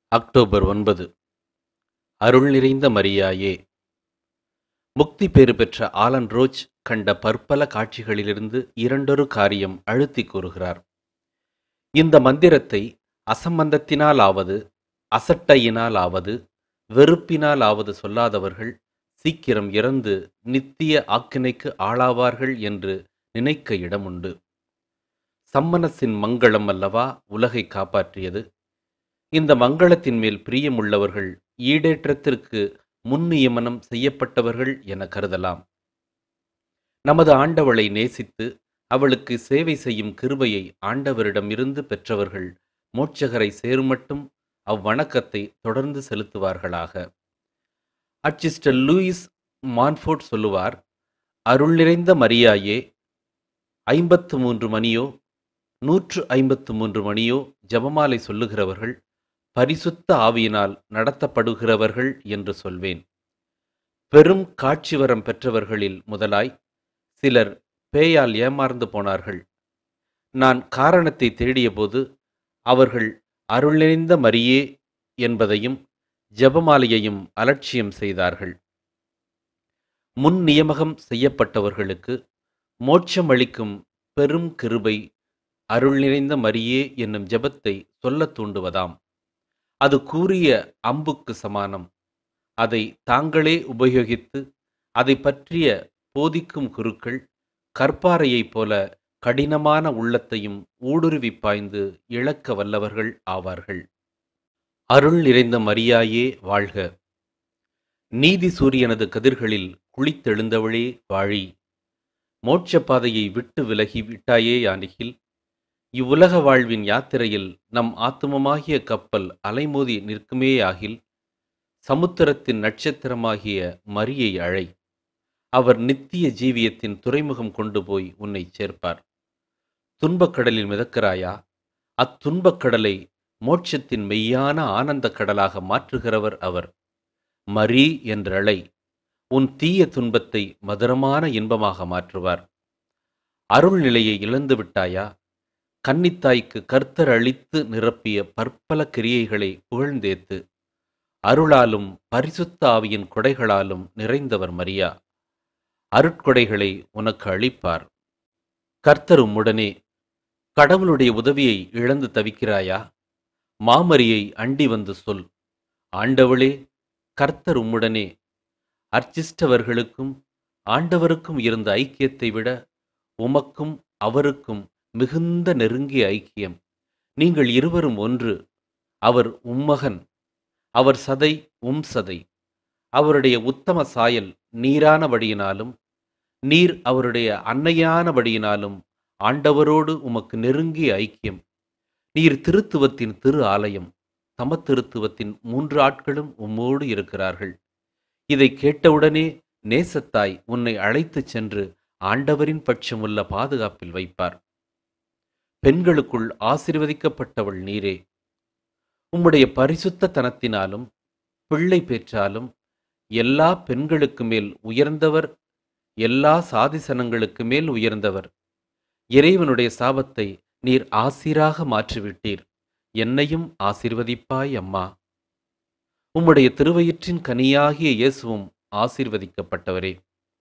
October ஒன்பது அருள் நிறைந்த மரியாயே முக்தி பேறு பெற்ற ஆலன் ரோச் கண்ட பற்பல காட்சிகளிலிருந்து இரண்டொரு காரியம் அழுத்தி கூறுகிறார் இந்த மந்திரத்தை அசம்பந்தத்தினாலாவது அசட்டையினாலாவது வெறுப்பினாலாவது சொல்லாதவர்கள் சீக்கிரம் இறந்து நித்திய ஆக்கினைக்கு ஆளாவார்கள் என்று நினைக்க இடமுண்டு சம்மனஸின் மங்களம் அல்லவா உலகை காப்பாற்றியது இந்த மங்களத்தின் மேல் பிரியமுள்ளவர்கள் ஈடேற்றத்திற்கு முன் நியமனம் செய்யப்பட்டவர்கள் என கருதலாம் நமது ஆண்டவளை நேசித்து அவளுக்கு சேவை செய்யும் கிருபையை ஆண்டவரிடமிருந்து பெற்றவர்கள் மோட்சகரை சேருமட்டும் அவ்வணக்கத்தை தொடர்ந்து செலுத்துவார்களாக அச்சிஸ்டர் லூயிஸ் மான்ஃபோர்ட் சொல்லுவார் அருள் நிறைந்த மரியாயே ஐம்பத்து மூன்று மணியோ நூற்று ஐம்பத்து மூன்று மணியோ ஜபமாலை சொல்லுகிறவர்கள் பரிசுத்த ஆவியினால் நடத்தப்படுகிறவர்கள் என்று சொல்வேன் பெரும் காட்சி வரம் பெற்றவர்களில் முதலாய் சிலர் பேயால் ஏமாறந்து போனார்கள் நான் காரணத்தை தேடியபோது அவர்கள் அருள் நிறைந்த மரியே என்பதையும் ஜபமாலையையும் அலட்சியம் செய்தார்கள் முன் நியமகம் செய்யப்பட்டவர்களுக்கு மோட்சம் அளிக்கும் பெரும் கிருபை அருள் நிறைந்த மரியே என்னும் ஜெபத்தை சொல்லத் தூண்டுவதாம் அது கூறிய அம்புக்கு சமானம் அதை தாங்களே உபயோகித்து அதை பற்றிய போதிக்கும் குருக்கள் கற்பாறையைப் போல கடினமான உள்ளத்தையும் ஊடுருவி பாய்ந்து இழக்க வல்லவர்கள் ஆவார்கள் அருள் நிறைந்த மரியாயே வாழ்க நீதி சூரியனது கதிர்களில் குளித்தெழுந்தவளே வாழி மோட்ச பாதையை விட்டு விலகி விட்டாயே யானிகில் இவ்வுலக வாழ்வின் யாத்திரையில் நம் ஆத்துமமாகிய கப்பல் அலைமோதி நிற்குமேயாகில் சமுத்திரத்தின் நட்சத்திரமாகிய மரியை அழை அவர் நித்திய ஜீவியத்தின் துறைமுகம் கொண்டு போய் உன்னை சேர்ப்பார் துன்பக்கடலில் மிதக்கிறாயா அத்துன்பக் கடலை மோட்சத்தின் மெய்யான ஆனந்த கடலாக மாற்றுகிறவர் அவர் மரி என்றழை உன் தீய துன்பத்தை மதுரமான இன்பமாக மாற்றுவார் அருள் நிலையை இழந்து விட்டாயா கன்னித்தாய்க்கு கர்த்தர் அளித்து நிரப்பிய பற்பல கிரியைகளை புகழ்ந்தேத்து அருளாலும் பரிசுத்த ஆவியின் கொடைகளாலும் நிறைந்தவர் மரியா அருட்கொடைகளை உனக்கு அளிப்பார் கர்த்தர் உம்முடனே கடவுளுடைய உதவியை இழந்து தவிக்கிறாயா மாமரியை அண்டி வந்து சொல் ஆண்டவளே கர்த்தர் உம்முடனே அர்ச்சிஷ்டவர்களுக்கும் ஆண்டவருக்கும் இருந்த ஐக்கியத்தை விட உமக்கும் அவருக்கும் மிகுந்த நெருங்கிய ஐக்கியம் நீங்கள் இருவரும் ஒன்று அவர் உம்மகன் அவர் சதை உம் சதை அவருடைய உத்தம சாயல் நீரானபடியினாலும் நீர் அவருடைய அன்னையானபடியினாலும் ஆண்டவரோடு உமக்கு நெருங்கிய ஐக்கியம் நீர் திருத்துவத்தின் திரு ஆலயம் தமத்திருத்துவத்தின் மூன்று ஆட்களும் உம்மோடு இருக்கிறார்கள் இதை கேட்டவுடனே நேசத்தாய் உன்னை அழைத்துச் சென்று ஆண்டவரின் பட்சமுள்ள பாதுகாப்பில் வைப்பார் பெண்களுக்குள் ஆசிர்வதிக்கப்பட்டவள் நீரே உம்முடைய பரிசுத்த தனத்தினாலும் பிள்ளை பெற்றாலும் எல்லா பெண்களுக்கு மேல் உயர்ந்தவர் எல்லா சாதிசனங்களுக்கு மேல் உயர்ந்தவர் இறைவனுடைய சாபத்தை நீர் ஆசிராக மாற்றிவிட்டீர் என்னையும் ஆசிர்வதிப்பாய் அம்மா உம்முடைய திருவயிற்றின் கனியாகிய இயேசுவும் ஆசீர்வதிக்கப்பட்டவரே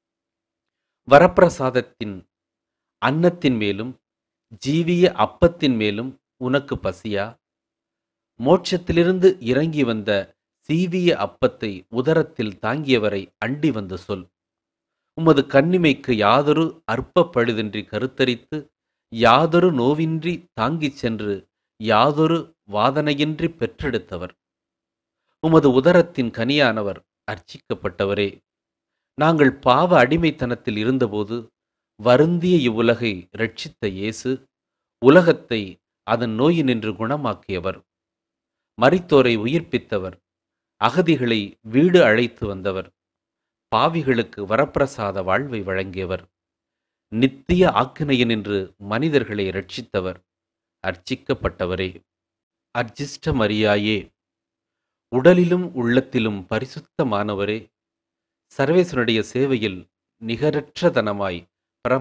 வரப்பிரசாதத்தின் அன்னத்தின் மேலும் ஜீவிய அப்பத்தின் மேலும் உனக்கு பசியா மோட்சத்திலிருந்து இறங்கி வந்த சீவிய அப்பத்தை உதரத்தில் தாங்கியவரை அண்டி வந்து சொல் உமது கண்ணிமைக்கு யாதொரு அற்ப பழுதின்றி கருத்தரித்து யாதொரு நோவின்றி தாங்கிச் சென்று யாதொரு வாதனையின்றி பெற்றெடுத்தவர் உமது உதரத்தின் கனியானவர் அர்ச்சிக்கப்பட்டவரே நாங்கள் பாவ அடிமைத்தனத்தில் இருந்தபோது வருந்திய இவ்வுலகை ரட்சித்த இயேசு உலகத்தை அதன் நோயினின்று குணமாக்கியவர் மரித்தோரை உயிர்ப்பித்தவர் அகதிகளை வீடு அழைத்து வந்தவர் பாவிகளுக்கு வரப்பிரசாத வாழ்வை வழங்கியவர் நித்திய ஆக்கினையனின்று மனிதர்களை ரட்சித்தவர் அர்ச்சிக்கப்பட்டவரே அர்ஜிஷ்ட மரியாயே உடலிலும் உள்ளத்திலும் பரிசுத்தமானவரே சர்வேசனுடைய சேவையில் நிகரற்றதனமாய்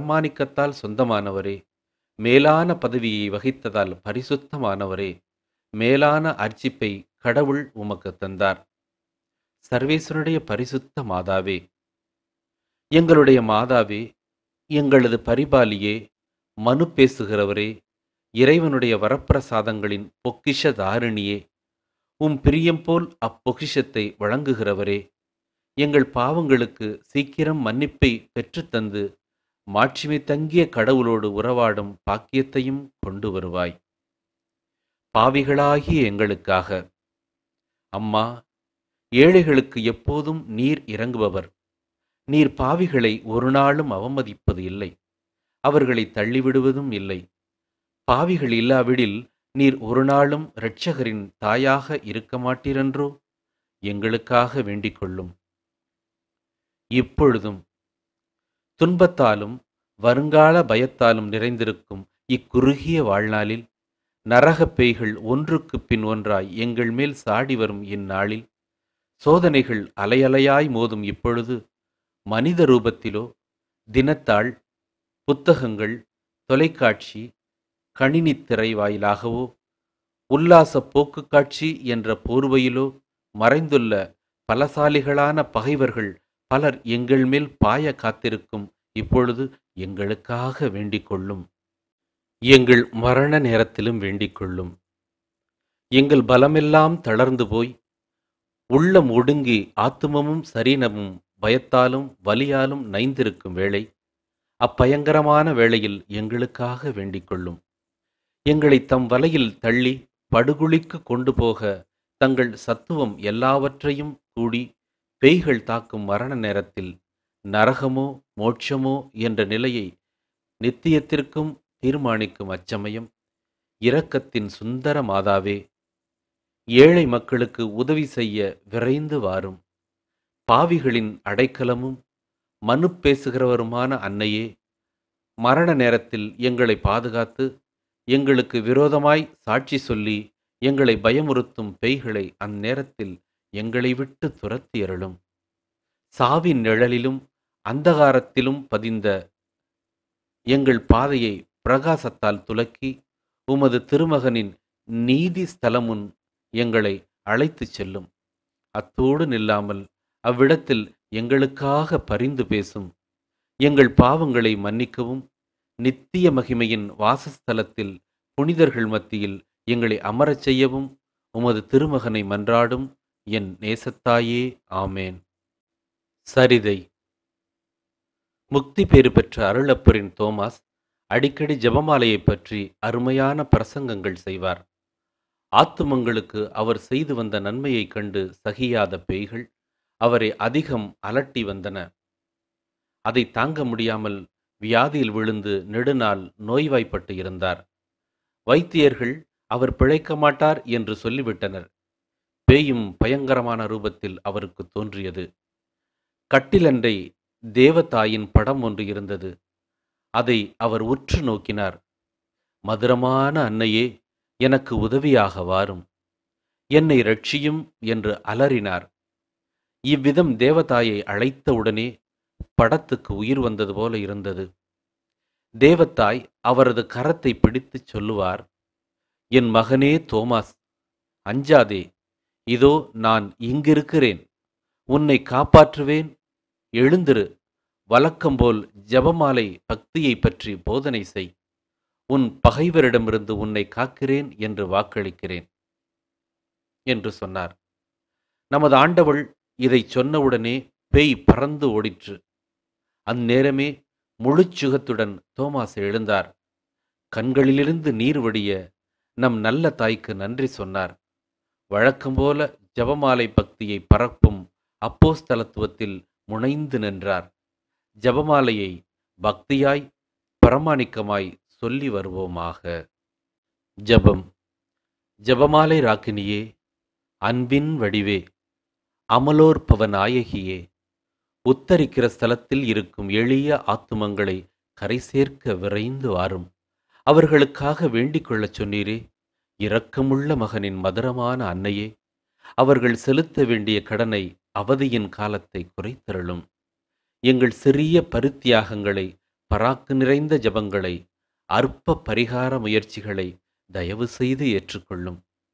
பிரமாணிக்கத்தால் சொந்தமானவரே மேலான பதவியை வகித்ததால் பரிசுத்தமானவரே மேலான அர்ச்சிப்பை கடவுள் உமக்கு தந்தார் சர்வேஸ்வருடைய பரிசுத்த மாதாவே எங்களுடைய மாதாவே எங்களது பரிபாலியே மனு பேசுகிறவரே இறைவனுடைய வரப்பிரசாதங்களின் பொக்கிஷ தாரிணியே உம் பிரியம் போல் அப்பொக்கிஷத்தை வழங்குகிறவரே எங்கள் பாவங்களுக்கு சீக்கிரம் மன்னிப்பை பெற்றுத்தந்து மாட்சிமை தங்கிய கடவுளோடு உறவாடும் பாக்கியத்தையும் கொண்டு வருவாய் பாவிகளாகிய எங்களுக்காக அம்மா ஏழைகளுக்கு எப்போதும் நீர் இறங்குபவர் நீர் பாவிகளை ஒரு நாளும் அவமதிப்பது இல்லை அவர்களை தள்ளிவிடுவதும் இல்லை பாவிகள் இல்லாவிடில் நீர் ஒரு நாளும் இரட்சகரின் தாயாக இருக்க மாட்டீரென்றோ எங்களுக்காக வேண்டிக் கொள்ளும் இப்பொழுதும் துன்பத்தாலும் வருங்கால பயத்தாலும் நிறைந்திருக்கும் இக்குறுகிய வாழ்நாளில் நரகப் பேய்கள் ஒன்றுக்கு பின் ஒன்றாய் எங்கள் மேல் சாடி வரும் இந்நாளில் சோதனைகள் அலையலையாய் மோதும் இப்பொழுது மனித ரூபத்திலோ தினத்தாள் புத்தகங்கள் தொலைக்காட்சி கணினித் திரை வாயிலாகவோ உல்லாச போக்கு காட்சி என்ற போர்வையிலோ மறைந்துள்ள பலசாலிகளான பகைவர்கள் பலர் எங்கள் மேல் பாய காத்திருக்கும் இப்பொழுது எங்களுக்காக வேண்டிக் கொள்ளும் எங்கள் மரண நேரத்திலும் வேண்டிக் கொள்ளும் எங்கள் பலமெல்லாம் தளர்ந்து போய் உள்ளம் ஒடுங்கி ஆத்துமமும் சரீனமும் பயத்தாலும் வலியாலும் நைந்திருக்கும் வேளை அப்பயங்கரமான வேளையில் எங்களுக்காக வேண்டிக் கொள்ளும் எங்களை தம் வலையில் தள்ளி படுகுழிக்கு கொண்டு போக தங்கள் சத்துவம் எல்லாவற்றையும் கூடி பேய்கள் தாக்கும் மரண நேரத்தில் நரகமோ மோட்சமோ என்ற நிலையை நித்தியத்திற்கும் தீர்மானிக்கும் அச்சமயம் இரக்கத்தின் சுந்தர மாதாவே ஏழை மக்களுக்கு உதவி செய்ய விரைந்து வாரும் பாவிகளின் அடைக்கலமும் மனு பேசுகிறவருமான அன்னையே மரண நேரத்தில் எங்களை பாதுகாத்து எங்களுக்கு விரோதமாய் சாட்சி சொல்லி எங்களை பயமுறுத்தும் பேய்களை அந்நேரத்தில் எங்களை விட்டு துரத்தி அருளும் சாவின் நிழலிலும் அந்தகாரத்திலும் பதிந்த எங்கள் பாதையை பிரகாசத்தால் துலக்கி உமது திருமகனின் நீதி ஸ்தலமுன் எங்களை அழைத்துச் செல்லும் அத்தோடு நில்லாமல் அவ்விடத்தில் எங்களுக்காக பரிந்து பேசும் எங்கள் பாவங்களை மன்னிக்கவும் நித்திய மகிமையின் வாசஸ்தலத்தில் புனிதர்கள் மத்தியில் எங்களை அமரச் செய்யவும் உமது திருமகனை மன்றாடும் என் நேசத்தாயே ஆமேன் சரிதை முக்தி பேறு பெற்ற அருளப்பரின் தோமாஸ் அடிக்கடி ஜெபமாலையைப் பற்றி அருமையான பிரசங்கங்கள் செய்வார் ஆத்துமங்களுக்கு அவர் செய்து வந்த நன்மையைக் கண்டு சகியாத பேய்கள் அவரை அதிகம் அலட்டி வந்தன அதை தாங்க முடியாமல் வியாதியில் விழுந்து நெடுநாள் நோய்வாய்ப்பட்டு இருந்தார் வைத்தியர்கள் அவர் பிழைக்க மாட்டார் என்று சொல்லிவிட்டனர் பேயும் பயங்கரமான ரூபத்தில் அவருக்கு தோன்றியது கட்டிலண்டை தேவதாயின் படம் ஒன்று இருந்தது அதை அவர் உற்று நோக்கினார் மதுரமான அன்னையே எனக்கு உதவியாக வாரும் என்னை ரட்சியும் என்று அலறினார் இவ்விதம் தேவதாயை அழைத்தவுடனே படத்துக்கு உயிர் வந்தது போல இருந்தது தேவத்தாய் அவரது கரத்தை பிடித்துச் சொல்லுவார் என் மகனே தோமாஸ் அஞ்சாதே இதோ நான் இங்கிருக்கிறேன் உன்னை காப்பாற்றுவேன் எழுந்திரு வழக்கம்போல் ஜபமாலை பக்தியை பற்றி போதனை செய் உன் பகைவரிடமிருந்து உன்னை காக்கிறேன் என்று வாக்களிக்கிறேன் என்று சொன்னார் நமது ஆண்டவள் இதை சொன்னவுடனே பேய் பறந்து ஓடிற்று அந்நேரமே முழுச்சுகத்துடன் தோமாஸ் எழுந்தார் கண்களிலிருந்து நீர் வடிய நம் நல்ல தாய்க்கு நன்றி சொன்னார் வழக்கம்போல ஜபமாலை பக்தியை பரப்பும் அப்போஸ்தலத்துவத்தில் முனைந்து நின்றார் ஜபமாலையை பக்தியாய் பிரமாணிக்கமாய் சொல்லி வருவோமாக ஜபம் ஜபமாலை ராக்கினியே அன்பின் வடிவே அமலோற்பவ நாயகியே உத்தரிக்கிற ஸ்தலத்தில் இருக்கும் எளிய ஆத்துமங்களை கரை சேர்க்க விரைந்து வாரும் அவர்களுக்காக வேண்டிக் கொள்ளச் சொன்னீரே இரக்கமுள்ள மகனின் மதுரமான அன்னையே அவர்கள் செலுத்த வேண்டிய கடனை அவதியின் காலத்தை குறைத்தருளும் எங்கள் சிறிய பரித்தியாகங்களை பராக்கு நிறைந்த ஜபங்களை அற்ப பரிகார முயற்சிகளை தயவு செய்து ஏற்றுக்கொள்ளும்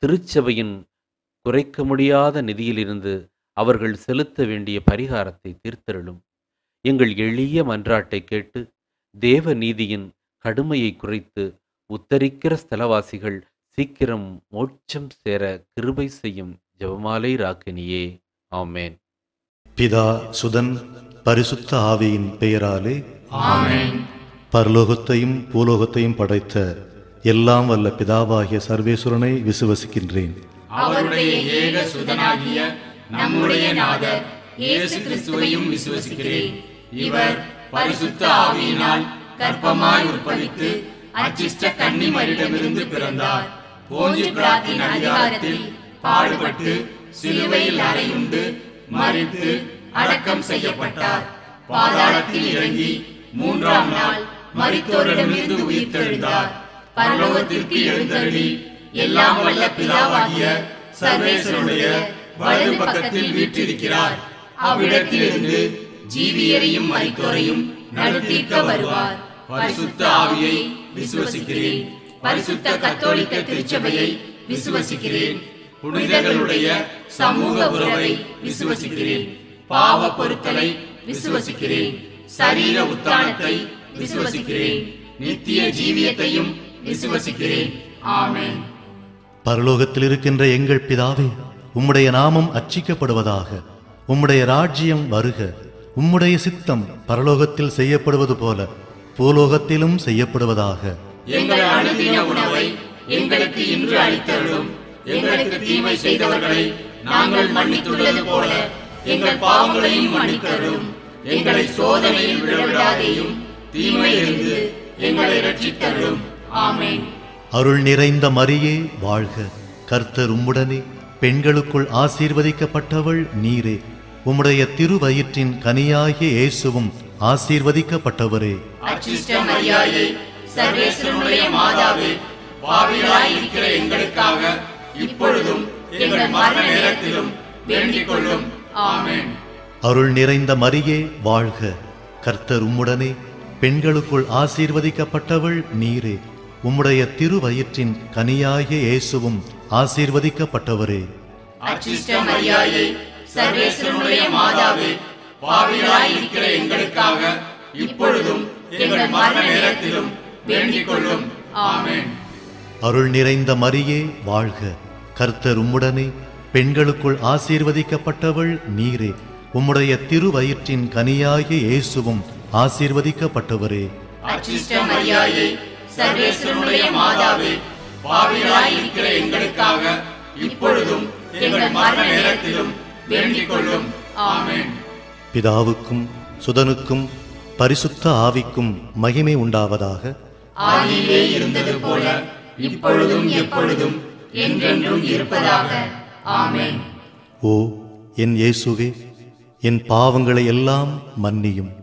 திருச்சபையின் குறைக்க முடியாத நிதியிலிருந்து அவர்கள் செலுத்த வேண்டிய பரிகாரத்தை தீர்த்தருளும் எங்கள் எளிய மன்றாட்டை கேட்டு தேவ நீதியின் கடுமையை குறைத்து உத்தரிக்கிற ஸ்தலவாசிகள் சீக்கிரம் மோட்சம் சேர கிருபை செய்யும் ஜெபமாலை ராக்கினியே ஆமேன் பிதா சுதன் பரிசுத்த ஆவியின் பெயராலே ஆமென் பரலோகத்தையும் பூலோகத்தையும் படைத்த எல்லாம் வல்ல பிதாவாகிய சர்வேஸ்வரனை விசுவசிக்கின்றேன் அவருடைய ஏக சுதனாகிய நம்முடைய நாதர் இயேசு கிறிஸ்துவையும் விசுவசிக்கிறேன் இவர் பரிசுத்த ஆவியினால் கர்ப்பமாய் உற்பவித்து அச்சிஷ்ட கன்னிமரிடமிருந்து பிறந்தார் போஞ்சி பிராத்தின் அதிகாரத்தில் பாடுபட்டு சிலுவையில் அறையுண்டு மறித்து அடக்கம் செய்யப்பட்டார் பாதாளத்தில் இறங்கி மூன்றாம் நாள் மரித்தோரிடமிருந்து உயிர்த்தெழுந்தார் பரலோகத்திற்கு எழுந்தருளி எல்லாம் வல்ல பிதாவாகிய சர்வேஸ்வருடைய வலது பக்கத்தில் வீற்றிருக்கிறார் அவ்விடத்திலிருந்து ஜீவியரையும் மரித்தோரையும் நடத்திக்க வருவார் பரிசுத்த ஆவியை விசுவசிக்கிறேன் பரிசுத்த கத்தோலிக்க திருச்சபையை விசுவசிக்கிறேன் புனிதர்களுடைய சமூக உறவை விசுவசிக்கிறேன் பாவ பொருட்களை விசுவசிக்கிறேன் சரீர உத்தானத்தை விசுவசிக்கிறேன் நித்திய ஜீவியத்தையும் விசுவசிக்கிறேன் ஆமென் பரலோகத்தில் இருக்கின்ற எங்கள் பிதாவே உம்முடைய நாமம் அச்சிக்கப்படுவதாக உம்முடைய ராஜ்யம் வருக உம்முடைய சித்தம் பரலோகத்தில் செய்யப்படுவது போல பூலோகத்திலும் செய்யப்படுவதாக எங்கள் அனுதின உணவை எங்களுக்கு இன்று அளித்தருளும் எங்களுக்கு தீமை செய்தவர்களை நாங்கள் மன்னித்துள்ளது போல எங்கள் பாவங்களையும் மன்னித்தருளும் எங்களை சோதனையில் விழவிடாதேயும் தீமையிலிருந்து எங்களை ரட்சித்தருளும் ஆமென் அருள் நிறைந்த மரியே வாழ்க கர்த்தர் உம்முடனே பெண்களுக்குள் ஆசீர்வதிக்கப்பட்டவள் நீரே உம்முடைய திருவயிற்றின் கனியாகிய இயேசுவும் ஆசீர்வதிக்கப்பட்டவரே அச்சிஷ்ட மரியாயை சர்வேஸ்வரனுடைய மாதாவே பாவிகளாய் இருக்கிற எங்களுக்காக இப்பொழுதும் எங்கள் மரண நேரத்திலும் வேண்டிக் கொள்ளும் ஆமென் அருள் நிறைந்த மரியே வாழ்க கர்த்தர் உம்முடனே பெண்களுக்குள் ஆசீர்வதிக்கப்பட்டவள் நீரே உம்முடைய திருவயிற்றின் கனியாகிய இயேசுவும் ஆசீர்வதிக்கப்பட்டவரே அச்சிஷ்ட மரியாயை சர்வேஸ்வரனுடைய மாதாவே பாவிகளாய் இருக்கிற எங்களுக்காக இப்பொழுதும் எங்கள் மரண நேரத்திலும் வேண்டிக் கொள்ளும் ஆமென் அருள் நிறைந்த மரியே வாழ்க கர்த்தர் உம்முடனே பெண்களுக்குள் ஆசீர்வதிக்கப்பட்டவள் நீரே உம்முடைய திருவயிற்றின் கனியாகிய இயேசுவும் ஆசீர்வதிக்கப்பட்டவரே அச்சிஷ்ட மரியாயை சர்வேஸ்வரனுடைய மாதாவே பாவிகளாய் இருக்கிற எங்களுக்காக இப்பொழுதும் எங்கள் மரண நேரத்திலும் வேண்டிக் கொள்ளும் ஆமென் பிதாவுக்கும் சுதனுக்கும் பரிசுத்த ஆவிக்கும் மகிமை உண்டாவதாக ஆதியிலே இருந்தது போல இப்பொழுதும் எப்பொழுதும் என்றென்றும் இருப்பதாக ஆமென் ஓ என் இயேசுவே என் பாவங்களை எல்லாம் மன்னியும்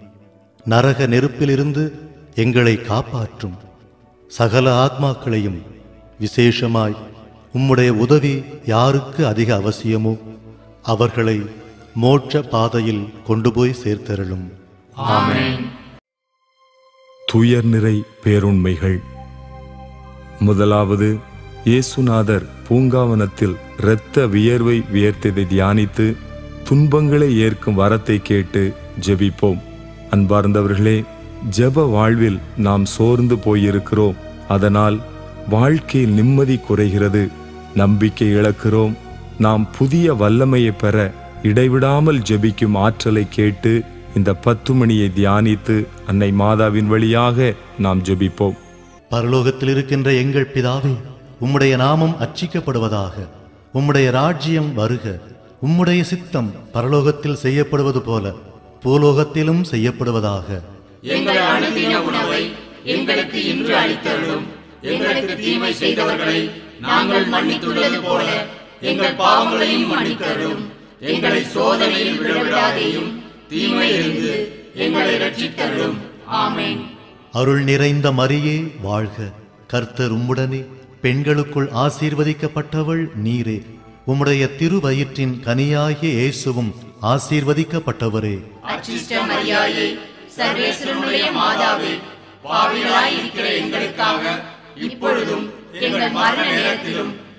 நரக நெருப்பிலிருந்து எங்களை காப்பாற்றும் சகல ஆத்மாக்களையும் விசேஷமாய் உம்முடைய உதவி யாருக்கு அதிக அவசியமோ அவர்களை மோட்ச பாதையில் கொண்டு போய் சேர்த்தருளும் ஆமென் துயர்நிறை பேருண்மைகள் முதலாவது இயேசுநாதர் பூங்காவனத்தில் இரத்த வியர்வை வியர்த்ததை தியானித்து துன்பங்களை ஏற்கும் வரத்தை கேட்டு ஜெபிப்போம் அன்பார்ந்தவர்களே ஜெப வாழ்வில் நாம் சோர்ந்து போயிருக்கிறோம் அதனால் வாழ்க்கையில் நிம்மதி குறைகிறது நம்பிக்கை இழக்கிறோம் நாம் புதிய வல்லமையை பெற இடைவிடாமல் ஜெபிக்கும் ஆற்றலை கேட்டு இந்த பத்து மணியை தியானித்து அன்னை மாதாவின் வழியாக நாம் ஜெபிப்போம் பரலோகத்தில் இருக்கின்ற எங்கள் பிதாவே உம்முடைய நாமம் அர்ச்சிக்கப்படுவதாக உம்முடைய ராஜ்யம் வருக உம்முடைய சித்தம் பரலோகத்தில் செய்யப்படுவது போல பூலோகத்திலும் செய்யப்படுவதாக எங்கள் அனுதின உணவை எங்களுக்கு இன்று அளித்தருளும் எங்களுக்கு தீமை செய்தவர்களை நாங்கள் மன்னித்துள்ளது போல எங்கள் பாவங்களையும் மன்னித்தருளும் எங்களை சோதனையில் விழவிடாதேயும் தீமையிலிருந்து எங்களை ரட்சித்தருளும் ஆமென் அருள் நிறைந்த மரியே வாழ்க கர்த்தர் உம்முடனே பெண்களுக்குள் ஆசீர்வதிக்கப்பட்டவள் நீரே உம்முடைய திருவயிற்றின் கனியாகிய இயேசுவும் ஆசீர்வதிக்கப்பட்டவரே அச்சிஷ்ட மரியாயை சர்வேஸ்வரனுடைய மாதாவே பாவிகளாய் இருக்கிற எங்களுக்காக இப்பொழுதும் எங்கள் மரண நேரத்திலும்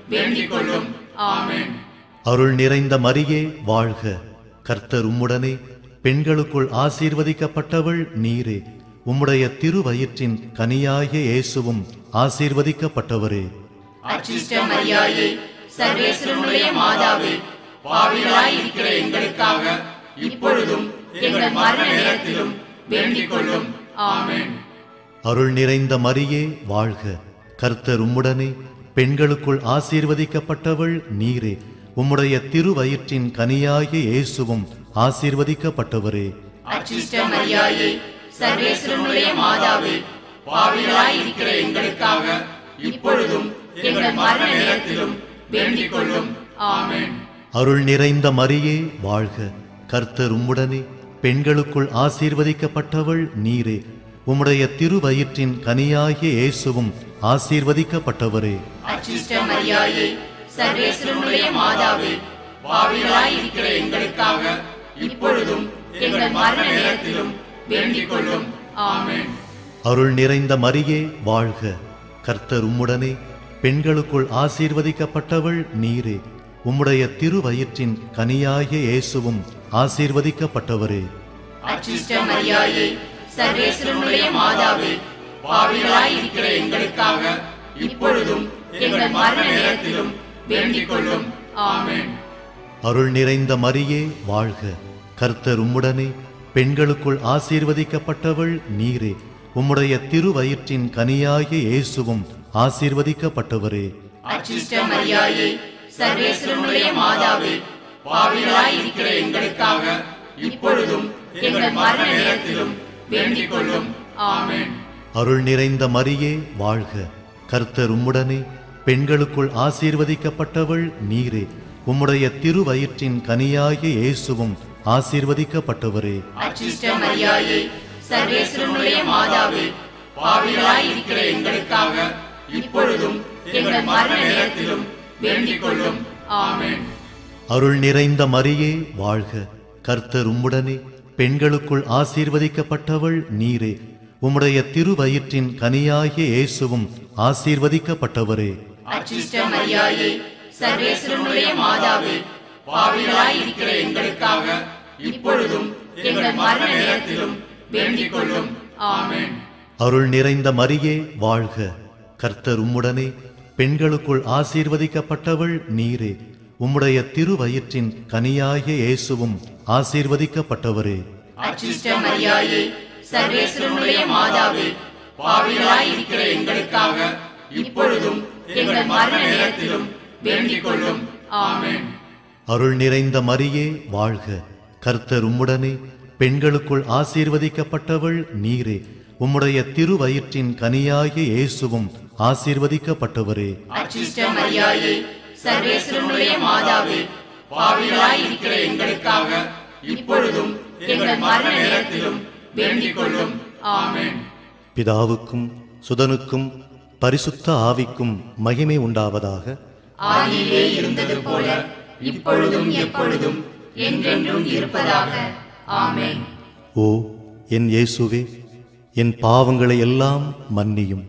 வேண்டிக் கொள்ளும் ஆமென் அருள் நிறைந்த மரியே வாழ்க கர்த்தர் உம்முடனே பெண்களுக்குள் ஆசீர்வதிக்கப்பட்டவள் நீரே உம்முடைய திருவயிற்றின் கனியாகிய இயேசுவும் ஆசீர்வதிக்கப்பட்டவரே அச்சிஷ்ட மரியாயே சர்வேஸ்வரனுடைய மாதாவே பாவிகளாய் இருக்கிற எங்களுக்காக இப்பொழுதும் எங்கள் மரண நேரத்திலும் வேண்டிக் கொள்ளும் ஆமென் அருள் நிறைந்த மரியே வாழ்க கர்த்தர் உம்முடனே பெண்களுக்குள் ஆசீர்வதிக்கப்பட்டவள் நீரே உம்முடைய திருவயிற்றின் கனியாகிய இயேசுவும் ஆசீர்வதிக்கப்பட்டவரே அச்சிஷ்ட மரியாயே சர்வேஸ்வரனுடைய மாதாவே பாவிகளாய் இருக்கிற எங்களுக்காக இப்பொழுதும் எங்கள் மரண நேரத்திலும் வேண்டிக் கொள்ளும் ஆமென் அருள் நிறைந்த மரியே வாழ்க கர்த்தர் உம்முடனே பெண்களுக்குள் ஆசீர்வதிக்கப்பட்டவள் நீரே உம்முடைய திருவயிற்றின் கனியாகிய இயேசுவும் ஆசீர்வதிக்கப்பட்டவரே அச்சிஷ்ட மரியாயே சர்வேஸ்வரனுடைய மாதாவே பாவிகளாய் இருக்கிற எங்களுக்காக இப்பொழுதும் எங்கள் மரண நேரத்திலும் வேண்டிக் கொள்ளும் ஆமென் அருள் நிறைந்த மரியே வாழ்க கர்த்தர் உம்முடனே பெண்களுக்குள் ஆசீர்வதிக்கப்பட்டவள் நீரே உம்முடைய திருவயிற்றின் கனியாகிய இயேசுவும் ஆசீர்வதிக்கப்பட்டவரே அச்சிஷ்ட மரியாயே சர்வேஸ்வரனுடைய மாதாவே பாவிகளாய் இருக்கிற எங்களுக்காக இப்பொழுதும் எங்கள் மரண நேரத்திலும் வேண்டிக் கொள்ளும் ஆமென் அருள் நிறைந்த மரியே வாழ்க கர்த்தர் உம்முடனே பெண்களுக்குள் ஆசீர்வதிக்கப்பட்டவள் நீரே உம்முடைய திருவயிற்றின் கனியாகிய இயேசுவும் ஆசீர்வதிக்கப்பட்டவரே அச்சிஷ்ட மரியாயே சர்வேஸ்வரனுடைய மாதாவே பாவிகளாய் இருக்கிற எங்களுக்காக இப்பொழுதும் எங்கள் மரண நேரத்திலும் வேண்டிக் கொள்ளும் ஆமென் அருள் நிறைந்த மரியே வாழ்க கர்த்தர் உம்முடனே பெண்களுக்குள் ஆசீர்வதிக்கப்பட்டவள் நீரே உம்முடைய திருவயிற்றின் கனியாகிய இயேசுவும் ஆசீர்வதிக்கப்பட்டவரே அச்சிஷ்ட மரியாயே சர்வேஸ்வரனுடைய மாதாவே பாவிகளாய் இருக்கிற எங்களுக்காக இப்பொழுதும் எங்கள் மரண நேரத்திலும் வேண்டிக் கொள்ளும் ஆமென் அருள் நிறைந்த மரியே வாழ்க கர்த்தர் உம்முடனே பெண்களுக்குள் ஆசீர்வதிக்கப்பட்டவள் நீரே உம்முடைய திருவயிற்றின் கனியாகிய இயேசுவும் ஆசீர்வதிக்கப்பட்டவரே அச்சிஷ்ட மரியாயே சர்வேஸ்வரனுடைய மாதாவே பாவிகளாய் இருக்கிற எங்களுக்காக இப்பொழுதும் எங்கள் மரண நேரத்திலும் வேண்டிக் கொள்ளும் ஆமென் அருள் நிறைந்த மரியே வாழ்க கர்த்தர் உம்முடனே பெண்களுக்குள் ஆசீர்வதிக்கப்பட்டவள் நீரே உம்முடைய திருவயிற்றின் கனியாகிய இயேசுவும் ஆசீர்வதிக்கப்பட்டவரே அச்சிஷ்ட மரியாயே சர்வேஸ்வரனுடைய மாதாவே பாவிகளாய் இருக்கிற எங்களுக்காக இப்பொழுதும் எங்கள் மரண நேரத்திலும் வேண்டிக் கொள்ளும் ஆமென் அருள் நிறைந்த மரியே வாழ்க கர்த்தர் உம்முடனே பெண்களுக்குள் ஆசீர்வதிக்கப்பட்டவள் நீரே உம்முடைய திருவயிற்றின் கனியாகிய இயேசுவும் ஆசீர்வதிக்கப்பட்டவரே அச்சிஷ்ட மரியாயே சர்வேஸ்வரனுடைய மாதாவே பாவிகளாய் இருக்கிற எங்களுக்காக இப்பொழுதும் எங்கள் மரண நேரத்திலும் வேண்டிக் கொள்ளும் ஆமென் பிதாவுக்கும் சுதனுக்கும் பரிசுத்த ஆவிக்கும் மகிமை உண்டாவதாக ஆதியிலே இருந்தது போல இப்பொழுதும் எப்பொழுதும் என்றென்றும் இருப்பதாக ஆமென் ஓ என் இயேசுவே என் பாவங்களை எல்லாம் மன்னியும்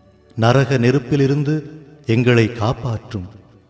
நரக நெருப்பிலிருந்து எங்களை காப்பாற்றும்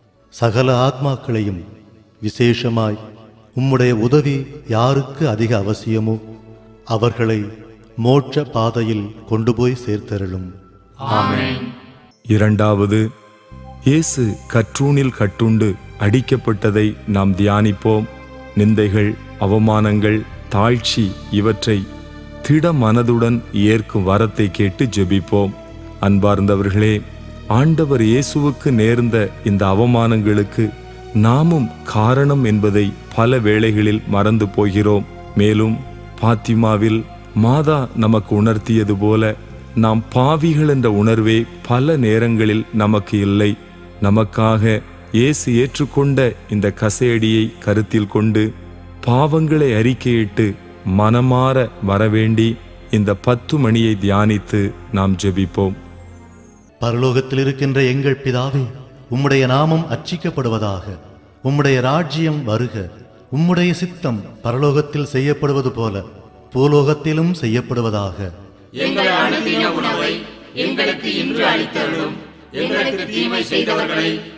சகல ஆத்மாக்களையும் விசேஷமாய் உம்முடைய உதவி யாருக்கு அதிக அவசியமோ அவர்களை மோட்ச பாதையில் கொண்டு போய் சேர்த்தருளும் ஆமென் இரண்டாவது இயேசு கற்றூணில் கட்டுண்டு அடிக்கப்பட்டதை நாம் தியானிப்போம் நிந்தைகள் அவமானங்கள் தாழ்ச்சி இவற்றை திட மனதுடன் ஏற்கும் வரத்தை கேட்டு ஜெபிப்போம் அன்பார்ந்தவர்களே ஆண்டவர் இயேசுவுக்கு நேர்ந்த இந்த அவமானங்களுக்கு நாமும் காரணம் என்பதை பல வேளைகளில் மறந்து போகிறோம் மேலும் பாத்திமாவில் மாதா நமக்கு உணர்த்தியது போல நாம் பாவிகள் என்ற உணர்வே பல நேரங்களில் நமக்கு இல்லை நமக்காக இயேசு ஏற்றுக்கொண்ட இந்த கசையடியை கருத்தில் கொண்டு பாவங்களை அறிக்கையிட்டு மனமாற வரவேண்டி இந்த பத்து மணியை தியானித்து நாம் ஜெபிப்போம் பரலோகத்தில் இருக்கின்ற எங்கள் பிதாவே உம்முடைய நாமம் அர்ச்சிக்கப்படுவதாக உம்முடைய ராஜ்யம் வருக உம்முடைய சித்தம் பரலோகத்தில் செய்யப்படுவது போல பூலோகத்திலும் செய்யப்படுவதாக எங்கள் அனுதின உணவை எங்களுக்கு இன்று அளித்தருளும் எங்களுக்கு தீமை செய்தவர்களை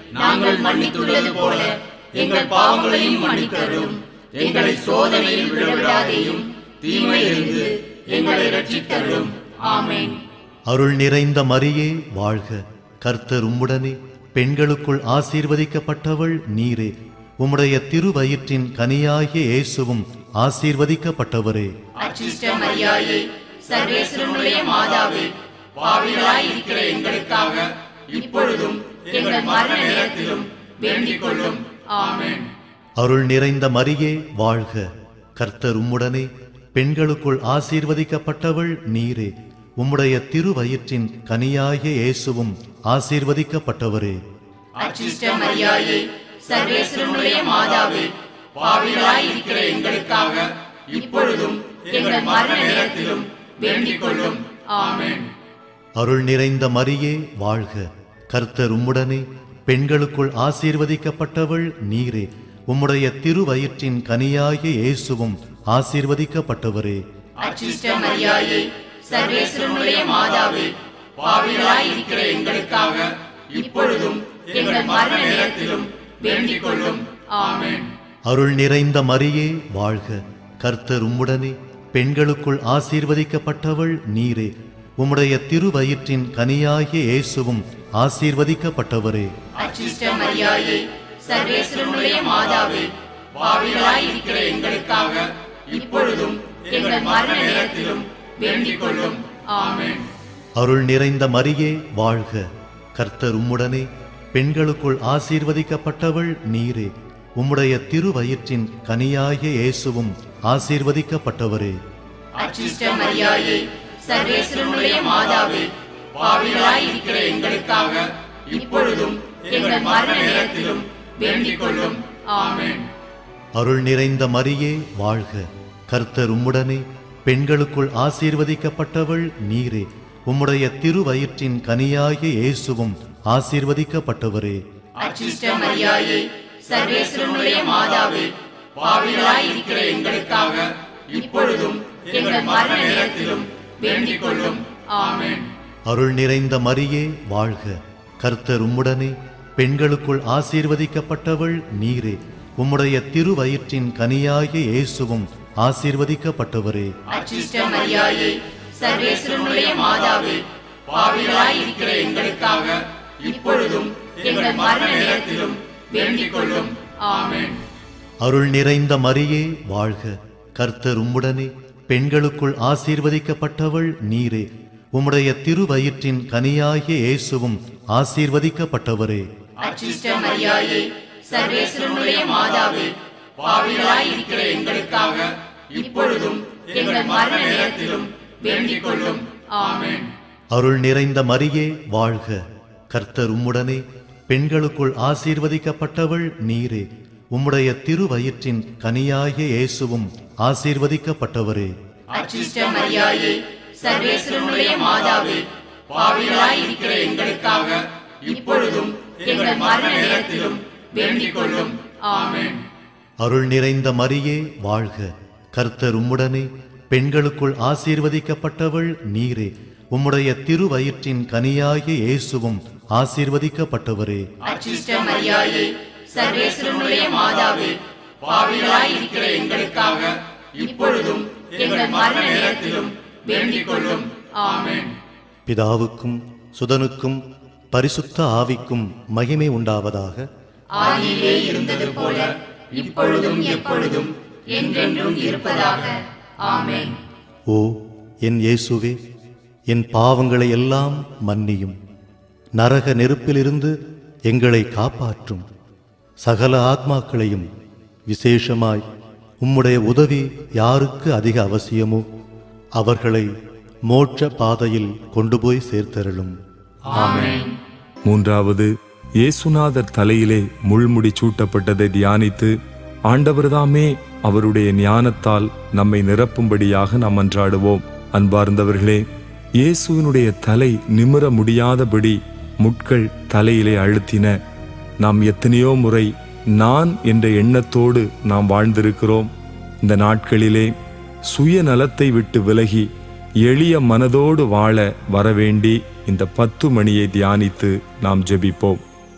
நாங்கள் மன்னித்துள்ளது போல எங்கள் பாவங்களையும் மன்னித்தருளும் எங்களை சோதனையில் விழவிடாதேயும் தீமையிலிருந்து எங்களை ரட்சித்தருளும் ஆமென் அருள் நிறைந்த மரியே வாழ்க கர்த்தர் உம்முடனே பெண்களுக்குள் ஆசீர்வதிக்கப்பட்டவள் நீரே உம்முடைய திருவயிற்றின் கனியாகிய இயேசுவும் ஆசீர்வதிக்கப்பட்டவரே அச்சிஷ்ட மரியாயே சர்வேஸ்வரனுடைய மாதாவே பாவிகளாய் இருக்கிற எங்களுக்காக இப்பொழுதும் எங்கள் மரண நேரத்திலும் வேண்டிக் கொள்ளும் ஆமென் அருள் நிறைந்த மரியே வாழ்க கர்த்தர் உம்முடனே பெண்களுக்குள் ஆசீர்வதிக்கப்பட்டவள் நீரே உம்முடைய திருவயிற்றின் கனியாகிய இயேசுவும் ஆசீர்வதிக்கப்பட்டவரே அச்சிஷ்ட மரியாயே சர்வேஸ்வரனுடைய மாதாவே பாவிகளாய் இருக்கிற எங்களுக்காக இப்பொழுதும் எங்கள் மரண நேரத்திலும் வேண்டிக் கொள்ளும் ஆமென் அருள் நிறைந்த மரியே வாழ்க கர்த்தர் உம்முடனே பெண்களுக்குள் ஆசீர்வதிக்கப்பட்டவள் நீரே உம்முடைய திருவயிற்றின் கனியாகிய இயேசுவும் ஆசீர்வதிக்கப்பட்டவரே அச்சிஷ்ட மரியாயே சர்வேஸ்வரனுடைய மாதாவே பாவிகளாய் இருக்கிற எங்களுக்காக இப்பொழுதும் எங்கள் மரண நேரத்திலும் வேண்டிக் கொள்ளும் ஆமென் அருள் நிறைந்த மரியே வாழ்க கர்த்தர் உம்முடனே பெண்களுக்குள் ஆசீர்வதிக்கப்பட்டவள் நீரே உம்முடைய திருவயிற்றின் கனியாகிய இயேசுவும் ஆசீர்வதிக்கப்பட்டவரே அச்சிஷ்ட மரியாயே சர்வேஸ்வரனுடைய மாதாவே பாவிகளாய் இருக்கிற எங்களுக்காக இப்பொழுதும் எங்கள் மரண நேரத்திலும் வேண்டிக் கொள்ளும் ஆமென் அருள் நிறைந்த மரியே வாழ்க கர்த்தர் உம்முடனே பெண்களுக்குள் ஆசீர்வதிக்கப்பட்டவள் நீரே உம்முடைய திருவயிற்றின் கனியாகிய இயேசுவும் ஆசீர்வதிக்கப்பட்டவரே அச்சிஷ்ட மரியாயே சர்வேஸ்வரனுடைய மாதாவே பாவிகளாய் இருக்கிற எங்களுக்காக இப்பொழுதும் எங்கள் மரண நேரத்திலும் வேண்டிக் கொள்ளும் ஆமென் அருள் நிறைந்த மரியே வாழ்க கர்த்தர் உம்முடனே பெண்களுக்குள் ஆசீர்வதிக்கப்பட்டவள் நீரே உம்முடைய திருவயிற்றின் கனியாகிய இயேசுவும் ஆசீர்வதிக்கப்பட்டவரே அச்சிஷ்ட மரியாயே சர்வேஸ்வரனுடைய மாதாவே பாவிகளாய் இருக்கிற எங்களுக்காக இப்பொழுதும் எங்கள் மரண நேரத்திலும் வேண்டிக் கொள்ளும் ஆமென் அருள் நிறைந்த மரியே வாழ்க கர்த்தர் உம்முடனே பெண்களுக்குள் ஆசீர்வதிக்கப்பட்டவள் நீரே உம்முடைய திருவயிற்றின் கனியாகிய இயேசுவும் ஆசீர்வதிக்கப்பட்டவரே அச்சிஷ்ட மரியாயே சர்வேஸ்வரனுடைய மாதாவே பாவிகளாய் இருக்கிற எங்களுக்காக இப்பொழுதும் எங்கள் மரண நேரத்திலும் வேண்டிக் கொள்ளும் ஆமென் அருள் நிறைந்த மரியே வாழ்க கர்த்தர் உம்முடனே பெண்களுக்குள் ஆசீர்வதிக்கப்பட்டவள் நீரே உம்முடைய திருவயிற்றின் கனியாகிய இயேசுவும் ஆசீர்வதிக்கப்பட்டவரே அச்சிஷ்ட மரியாயே சர்வேஸ்வரனுடைய மாதாவே பாவிகளாய் இருக்கிற எங்களுக்காக இப்பொழுதும் எங்கள் மரண நேரத்திலும் வேண்டிக் கொள்ளும் ஆமென் அருள் நிறைந்த மரியே வாழ்க கர்த்தர் உம்முடனே பெண்களுக்குள் ஆசீர்வதிக்கப்பட்டவள் நீரே உம்முடைய திருவயிற்றின் கனியாகிய இயேசுவும் ஆசீர்வதிக்கப்பட்டவரே அச்சிஷ்ட மரியாயே சர்வேஸ்வரனுடைய மாதாவே பாவிகளாய் இருக்கிற எங்களுக்காக இப்பொழுதும் எங்கள் மரண நேரத்திலும் வேண்டிக் கொள்ளும் ஆமென் அருள் நிறைந்த மரியே வாழ்க கர்த்தர் உம்முடனே பெண்களுக்குள் ஆசீர்வதிக்கப்பட்டவள் நீரே உம்முடைய திருவயிற்றின் கனியாகிய இயேசுவும் ஆசீர்வதிக்கப்பட்டவரே அச்சிஷ்ட மரியாயே சர்வேஸ்வரனுடைய மாதாவே பாவிகளாய் இருக்கிற எங்களுக்காக இப்பொழுதும் எங்கள் மரண நேரத்திலும் வேண்டிக் கொள்ளும் ஆமென் பிதாவுக்கும் சுதனுக்கும் பரிசுத்த ஆவிக்கும் மகிமை உண்டாவதாக ஆதியிலே இருந்தது போல இப்பொழுதும் எப்பொழுதும் என்றென்றும் இருப்பதாக ஆமென் ஓ என் இயேசுவே என் பாவங்களை எல்லாம் மன்னியும் நரக நெருப்பிலிருந்து எங்களை காப்பாற்றும் சகல ஆத்மாக்களையும் விசேஷமாய் உம்முடைய உதவி யாருக்கு அதிக அவசியமோ அவர்களை மோட்ச பாதையில் கொண்டு போய் சேர்த்தருளும் ஆமென் மூன்றாவது இயேசுநாதர் தலையிலே முள்முடி சூட்டப்பட்டதை தியானித்து ஆண்டவர்தாமே அவருடைய ஞானத்தால் நம்மை நிரப்பும்படியாக நாம் மன்றாடுவோம் அன்பார்ந்தவர்களே இயேசுவினுடைய தலை நிமிர முடியாதபடி முட்கள் தலையிலே அழுத்தின நாம் எத்தனையோ முறை நான் என்ற எண்ணத்தோடு நாம் வாழ்ந்திருக்கிறோம் இந்த நாட்களிலே சுயநலத்தை விட்டு விலகி எளிய மனதோடு வாழ வரவேண்டி இந்த பத்து மணியை தியானித்து நாம் ஜெபிப்போம்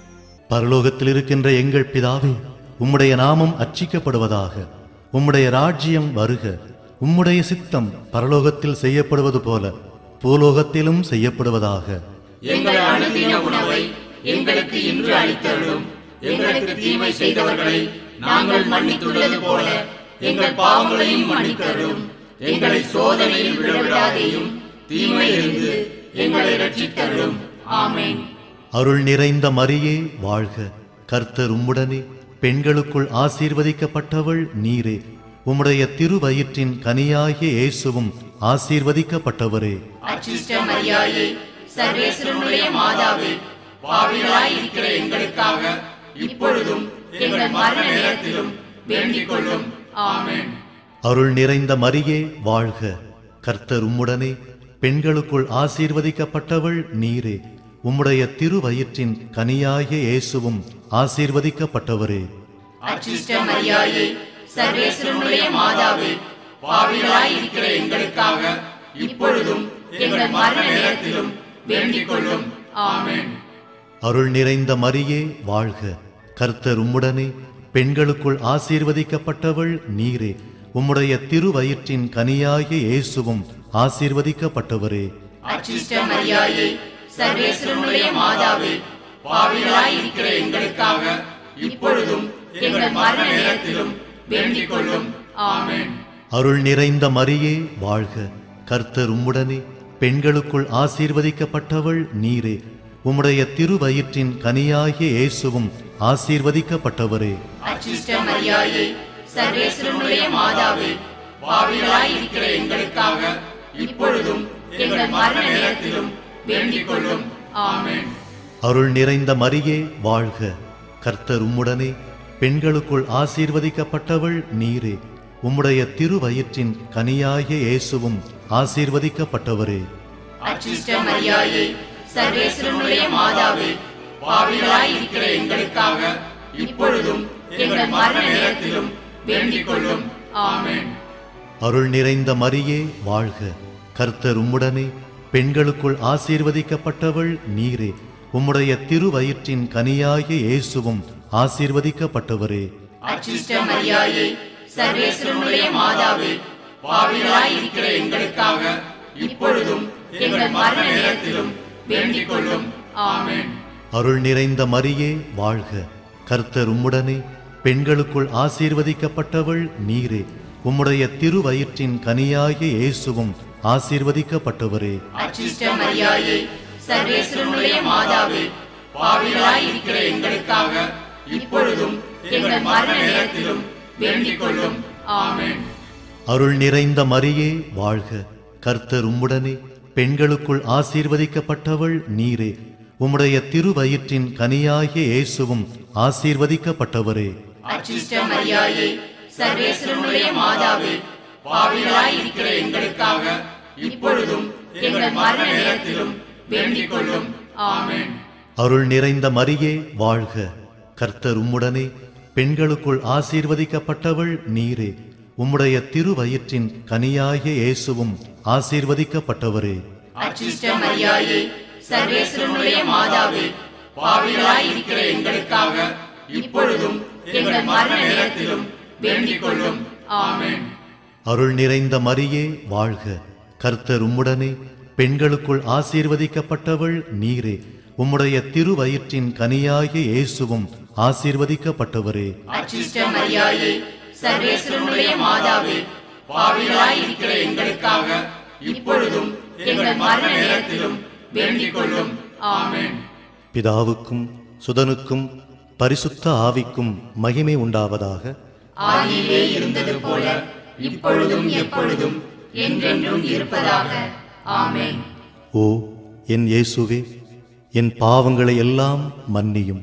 பரலோகத்தில் இருக்கின்ற எங்கள் பிதாவே உம்முடைய நாமம் அர்ச்சிக்கப்படுவதாக உம்முடைய ராஜ்யம் வருக உம்முடைய சித்தம் பரலோகத்தில் செய்யப்படுவது போல பூலோகத்திலும் செய்யப்படுவதாக எங்கள் அனுதின உணவை எங்களுக்கு இன்று அளித்தருளும் எங்களுக்கு தீமை செய்தவர்களை நாங்கள் மன்னித்துள்ளது போல எங்கள் பாவங்களையும் மன்னித்தருளும் எங்களை சோதனையில் விழவிடாதேயும் தீமையிலிருந்து எங்களை ரட்சித்தருளும் ஆமென் அருள் நிறைந்த மரியே வாழ்க கர்த்தர் உம்முடனே பெண்களுக்குள் ஆசீர்வதிக்கப்பட்டவள் நீரே உம்முடைய திருவயிற்றின் கனியாகிய இயேசுவும் ஆசீர்வதிக்கப்பட்டவரே அச்சிஷ்ட மரியாயே சர்வேஸ்வரனுடைய மாதாவே பாவிகளாய் இருக்கிற எங்களுக்காக இப்பொழுதும் எங்கள் மரண நேரத்திலும் வேண்டிக் கொள்ளும் ஆமென் அருள் நிறைந்த மரியே வாழ்க கர்த்தர் உம்முடனே பெண்களுக்குள் ஆசீர்வதிக்கப்பட்டவள் நீரே உம்முடைய திருவயிற்றின் கனியாகிய இயேசுவும் ஆசீர்வதிக்கப்பட்டவரே அச்சிஷ்ட மரியாயே சர்வேஸ்வரனுடைய மாதாவே பாவிகளாய் இருக்கிற எங்களுக்காக இப்பொழுதும் எங்கள் மரண நேரத்திலும் வேண்டிக் கொள்ளும் ஆமென் அருள் நிறைந்த மரியே வாழ்க கர்த்தர் உம்முடனே பெண்களுக்குள் ஆசீர்வதிக்கப்பட்டவள் நீரே உம்முடைய திருவயிற்றின் கனியாகிய இயேசுவும் ஆசீர்வதிக்கப்பட்டவரே அச்சிஷ்ட மரியாயே சர்வேஸ்வரனுடைய மாதாவே பாவிகளாய் இருக்கிற எங்களுக்காக இப்பொழுதும் எங்கள் மரண நேரத்திலும் வேண்டிக் கொள்ளும் ஆமென் அருள் நிறைந்த மரியே வாழ்க கர்த்தர் உம்முடனே பெண்களுக்குள் ஆசீர்வதிக்கப்பட்டவள் நீரே உம்முடைய திருவயிற்றின் கனியாகிய இயேசுவும் ஆசீர்வதிக்கப்பட்டவரே அச்சிஷ்ட மரியாயே சர்வேஸ்வரனுடைய மாதாவே பாவிகளாய் இருக்கிற எங்களுக்காக இப்பொழுதும் எங்கள் மரண நேரத்திலும் வேண்டிக் கொள்ளும் ஆமென் அருள் நிறைந்த மரியே வாழ்க கர்த்தர் உம்முடனே பெண்களுக்குள் ஆசீர்வதிக்கப்பட்டவள் நீரே உம்முடைய திருவயிற்றின் கனியாகிய இயேசுவும் ஆசீர்வதிக்கப்பட்டவரே அச்சிஷ்ட மரியாயே சர்வேஸ்வரனுடைய மாதாவே பாவிகளாய் இருக்கிற எங்களுக்காக இப்பொழுதும் எங்கள் மரண நேரத்திலும் வேண்டிக் கொள்ளும் ஆமென் அருள் நிறைந்த மரியே வாழ்க கர்த்தர் உம்முடனே பெண்களுக்குள் ஆசீர்வதிக்கப்பட்டவள் நீரே உம்முடைய திருவயிற்றின் கனியாகிய இயேசுவும் ஆசீர்வதிக்கப்பட்டவரே அச்சிஷ்ட மரியாயே சர்வேஸ்வரனுடைய மாதாவே பாவிகளாய் இருக்கிற எங்களுக்காக இப்பொழுதும் எங்கள் மரண நேரத்திலும் வேண்டிக் கொள்ளும் ஆமென் அருள் நிறைந்த மரியே வாழ்க கர்த்தர் உம்முடனே பெண்களுக்குள் ஆசீர்வதிக்கப்பட்டவள் நீரே உம்முடைய திருவயிற்றின் கனியாகிய இயேசுவும் ஆசீர்வதிக்கப்பட்டவரே அச்சிஷ்ட மரியாயே சர்வேஸ்வரனுடைய மாதாவே பாவிகளாய் இருக்கிற எங்களுக்காக இப்பொழுதும் எங்கள் மரண நேரத்திலும் வேண்டிக் கொள்ளும் ஆமென் அருள் நிறைந்த மரியே வாழ்க கர்த்தர் உம்முடனே பெண்களுக்குள் ஆசீர்வதிக்கப்பட்டவள் நீரே உம்முடைய திருவயிற்றின் கனியாகிய இயேசுவும் ஆசீர்வதிக்கப்பட்டவரே அச்சிஷ்ட மரியாயே சர்வேஸ்வரனுடைய மாதாவே பாவிகளாய் இருக்கிற எங்களுக்காக இப்பொழுதும் எங்கள் மரண நேரத்திலும் வேண்டிக் கொள்ளும் ஆமென் அருள் நிறைந்த மரியே வாழ்க கர்த்தர் உம்முடனே பெண்களுக்குள் ஆசீர்வதிக்கப்பட்டவள் நீரே உம்முடைய திருவயிற்றின் கனியாகிய இயேசுவும் ஆசீர்வதிக்கப்பட்டவரே அச்சிஷ்ட மரியாயே சர்வேஸ்வரனுடைய மாதாவே பாவிகளாய் இருக்கிற எங்களுக்காக இப்பொழுதும் எங்கள் மரண நேரத்திலும் வேண்டிக் கொள்ளும் ஆமென் அருள் நிறைந்த மரியே வாழ்க கர்த்தர் உம்முடனே பெண்களுக்குள் ஆசீர்வதிக்கப்பட்டவள் நீரே உம்முடைய திருவயிற்றின் கனியாகிய இயேசுவும் ஆசீர்வதிக்கப்பட்டவரே அச்சிஷ்ட மரியாயே சர்வேஸ்வரனுடைய மாதாவே பாவிகளாய் இருக்கிற எங்களுக்காக இப்பொழுதும் எங்கள் மரண நேரத்திலும் வேண்டிக் கொள்ளும் ஆமென் பிதாவுக்கும் சுதனுக்கும் பரிசுத்த ஆவிக்கும் மகிமை உண்டாவதாக ஆதியிலே இருந்தது போல இப்பொழுதும் எப்பொழுதும் என்றென்றும் இருப்பதாக ஆமென் ஓ என் இயேசுவே என் பாவங்களை எல்லாம் மன்னியும்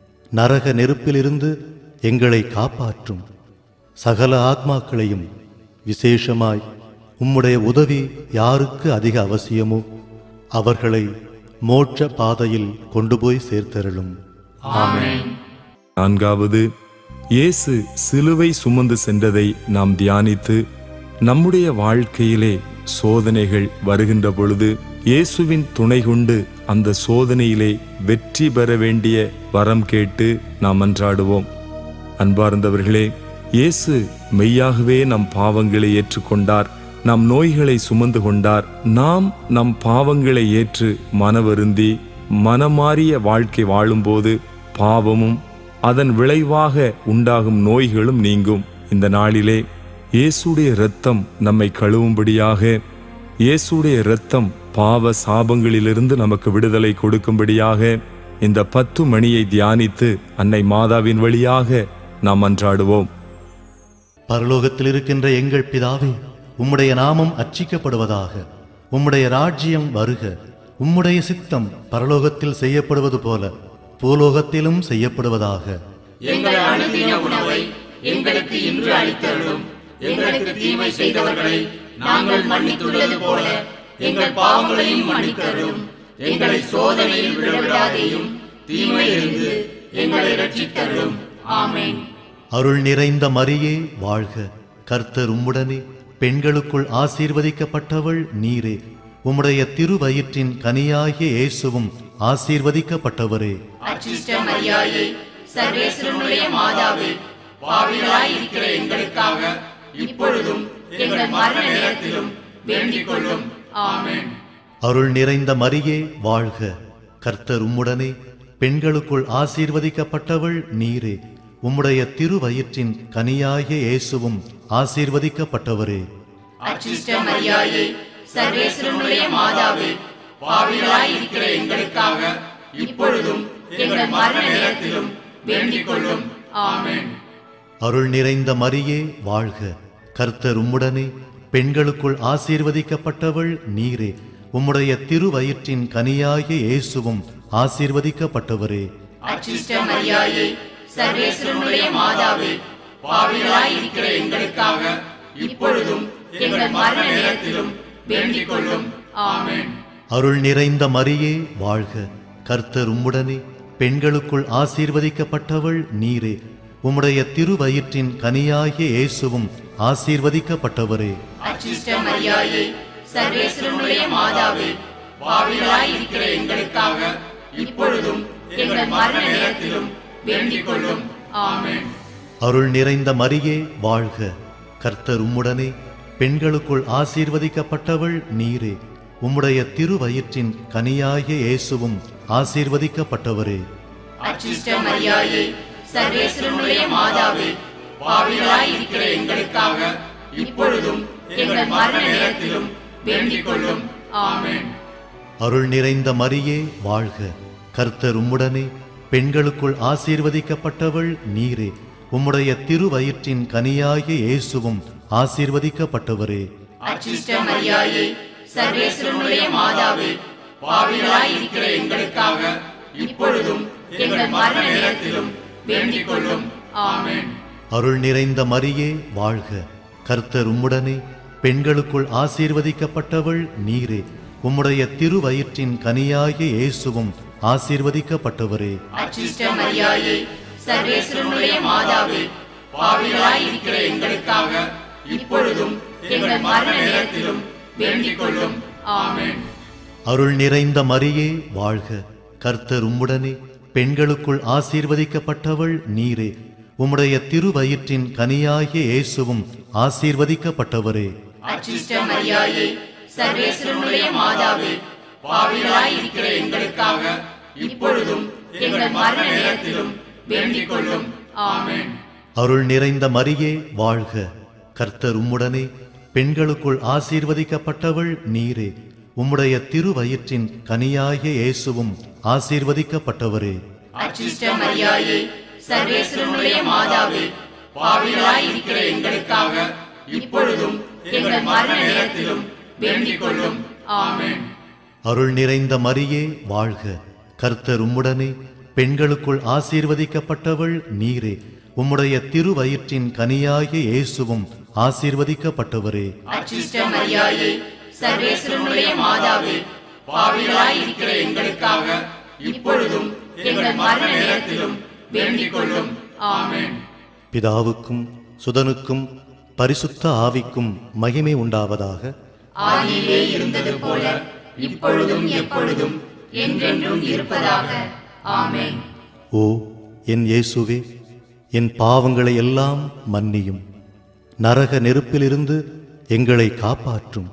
நரக நெருப்பிலிருந்து எங்களை காப்பாற்றும் சகல ஆத்மாக்களையும் விசேஷமாய் உம்முடைய உதவி யாருக்கு அதிக அவசியமோ அவர்களை மோட்ச பாதையில் கொண்டு போய் சேர்த்தருளும் ஆமென் நான்காவது இயேசு சிலுவை சுமந்து சென்றதை நாம் தியானித்து நம்முடைய வாழ்க்கையிலே சோதனைகள் வருகின்ற பொழுது இயேசுவின் துணை கொண்டு அந்த சோதனையிலே வெற்றி பெற வேண்டிய வரம் கேட்டு நாம் மன்றாடுவோம் அன்பார்ந்தவர்களே இயேசு மெய்யாகவே நம் பாவங்களை ஏற்றுக்கொண்டார் நம் நோய்களை சுமந்து கொண்டார் நாம் நம் பாவங்களை ஏற்று மனவருந்தி மனமாறிய வாழ்க்கை வாழும்போது பாவமும் அதன் விளைவாக உண்டாகும் நோய்களும் நீங்கும் இந்த நாளிலே இயேசுடைய இரத்தம் நம்மை கழுவும்படியாக இயேசுடைய இரத்தம் பாவ சாபங்களிலிருந்து நமக்கு விடுதலை கொடுக்கும்படியாக இந்த பத்து மணியை தியானித்து அன்னை மாதாவின் வழியாக நாம் மன்றாடுவோம் பரலோகத்தில் இருக்கின்ற எங்கள் பிதாவே உம்முடைய நாமம் அர்ச்சிக்கப்படுவதாக உம்முடைய ராஜ்யம் வருக உம்முடைய சித்தம் பரலோகத்தில் செய்யப்படுவது போல பூலோகத்திலும் செய்யப்படுவதாக எங்கள் அனுதின உணவை எங்களுக்கு இன்று அளித்தருளும் எங்களுக்கு தீமை செய்தவர்களை நாங்கள் மன்னித்துள்ளது போல எங்கள் பாவங்களையும் மன்னித்தருளும் எங்களை சோதனையில் விழவிடாதேயும் தீமையிலிருந்து எங்களை ரட்சித்தருளும் ஆமென் அருள் நிறைந்த மரியே வாழ்க கர்த்தர் உம்முடனே பெண்களுக்குள் ஆசீர்வதிக்கப்பட்டவள் நீரே உம்முடைய திருவயிற்றின் கனியாகிய இயேசுவும் ஆசீர்வதிக்கப்பட்டவரே அச்சிஷ்ட மரியாயே சர்வேஸ்வரனுடைய மாதாவே பாவிகளாய் இருக்கிற எங்களுக்காக இப்பொழுதும் எங்கள் மரண நேரத்திலும் வேண்டிக் கொள்ளும் ஆமென் அருள் நிறைந்த மரியே வாழ்க கர்த்தர் உம்முடனே பெண்களுக்குள் ஆசீர்வதிக்கப்பட்டவள் நீரே உம்முடைய திருவயிற்றின் கனியாகிய இயேசுவும் ஆசீர்வதிக்கப்பட்டவரே அச்சிஷ்ட மரியாயே சர்வேஸ்வரனுடைய மாதாவே பாவிகளாய் இருக்கிற எங்களுக்காக இப்பொழுதும் எங்கள் மரண நேரத்திலும் வேண்டிக் கொள்ளும் ஆமென் அருள் நிறைந்த மரியே வாழ்க கர்த்தர் உம்முடனே பெண்களுக்குள் ஆசீர்வதிக்கப்பட்டவள் நீரே உம்முடைய திருவயிற்றின் கனியாகிய இயேசுவும் ஆசீர்வதிக்கப்பட்டவரே அச்சிஷ்ட மரியாயே சர்வேஸ்வரனுடைய மாதாவே பாவிகளாய் இருக்கிற எங்களுக்காக இப்பொழுதும் எங்கள் மரண நேரத்திலும் வேண்டிக் கொள்ளும் ஆமென் அருள் நிறைந்த மரியே வாழ்க கர்த்தர் உம்முடனே பெண்களுக்குள் ஆசீர்வதிக்கப்பட்டவள் நீரே உம்முடைய திருவயிற்றின் கனியாகிய இயேசுவும் ஆசீர்வதிக்கப்பட்டவரே அச்சிஷ்ட மரியாயே சர்வேஸ்வரனுடைய மாதாவே பாவிகளாய் இருக்கிற எங்களுக்காக இப்பொழுதும் எங்கள் மரண நேரத்திலும் வேண்டிக் கொள்ளும் ஆமென் அருள் நிறைந்த மரியே வாழ்க கர்த்தர் உம்முடனே பெண்களுக்குள் ஆசீர்வதிக்கப்பட்டவள் நீரே உம்முடைய திருவயிற்றின் கனியாகிய இயேசுவும் ஆசீர்வதிக்கப்பட்டவரே அச்சிஷ்ட மரியாயே சர்வேஸ்வரனுடைய மாதாவே பாவிகளாய் இருக்கிற எங்களுக்காக இப்பொழுதும் எங்கள் மரண நேரத்திலும் வேண்டிக் கொள்ளும் ஆமென் அருள் நிறைந்த மரியே வாழ்க கர்த்தர் உம்முடனே பெண்களுக்குள் ஆசீர்வதிக்கப்பட்டவள் நீரே உம்முடைய திருவயிற்றின் கனியாகிய இயேசுவும் ஆசீர்வதிக்கப்பட்டவரே அச்சிஷ்ட மரியாயே சர்வேஸ்வரனுடைய மாதாவே பாவிகளாய் இருக்கிற எங்களுக்காக இப்பொழுதும் எங்கள் மரண நேரத்திலும் வேண்டிக் கொள்ளும் ஆமென் அருள் நிறைந்த மரியே வாழ்க கர்த்தர் உம்முடனே பெண்களுக்குள் ஆசீர்வதிக்கப்பட்டவள் நீரே உம்முடைய திருவயிற்றின் கனியாகிய இயேசுவும் ஆசீர்வதிக்கப்பட்டவரே அச்சிஷ்ட மரியாயே சர்வேஸ்வரனுடைய மாதாவே பாவிகளாய் இருக்கிற எங்களுக்காக இப்பொழுதும் எங்கள் மரண நேரத்திலும் வேண்டிக் கொள்ளும் ஆமென் அருள் நிறைந்த மரியே வாழ்க கர்த்தர் உம்முடனே பெண்களுக்குள் ஆசீர்வதிக்கப்பட்டவள் நீரே உம்முடைய திருவயிற்றின் கனியாகிய இயேசுவும் ஆசீர்வதிக்கப்பட்டவரே அச்சிஷ்ட மரியாயே சர்வேஸ்வரனுடைய மாதாவே பாவிகளாய் இருக்கிற எங்களுக்காக இப்பொழுதும் எங்கள் மரண நேரத்திலும் வேண்டிக் கொள்ளும் ஆமென் அருள் நிறைந்த மரியே வாழ்க கர்த்தர் உம்முடனே பெண்களுக்குள் ஆசீர்வதிக்கப்பட்டவள் நீரே உம்முடைய திருவயிற்றின் கனியாகிய இயேசுவும் ஆசீர்வதிக்கப்பட்டவரே அச்சிஷ்ட மரியாயே சர்வேஸ்வரனுடைய மாதாவே பாவிகளாய் இருக்கிற எங்களுக்காக இப்பொழுதும் எங்கள் மரண நேரத்திலும் வேண்டிக் கொள்ளும் ஆமென் அருள் நிறைந்த மரியே வாழ்க கர்த்தர் உம்முடனே பெண்களுக்குள் ஆசீர்வதிக்கப்பட்டவள் நீரே உம்முடைய திருவயிற்றின் கனியாகிய இயேசுவும் ஆசீர்வதிக்கப்பட்டவரே அச்சிஷ்ட மரியாயே சர்வேஸ்வரனுடைய மாதாவே பாவிகளாய் இருக்கிற எங்களுக்காக இப்பொழுதும் எங்கள் மரண நேரத்திலும் வேண்டிக் கொள்ளும் ஆமென் பிதாவுக்கும் சுதனுக்கும் பரிசுத்த ஆவிக்கும் மகிமை உண்டாவதாக ஆதியிலே இருந்தது போல இப்பொழுதும் எப்பொழுதும் என்றென்றும் இருப்பதாக ஆமென் ஓ என் இயேசுவே என் பாவங்களை எல்லாம் மன்னியும் நரக நெருப்பிலிருந்து எங்களை காப்பாற்றும்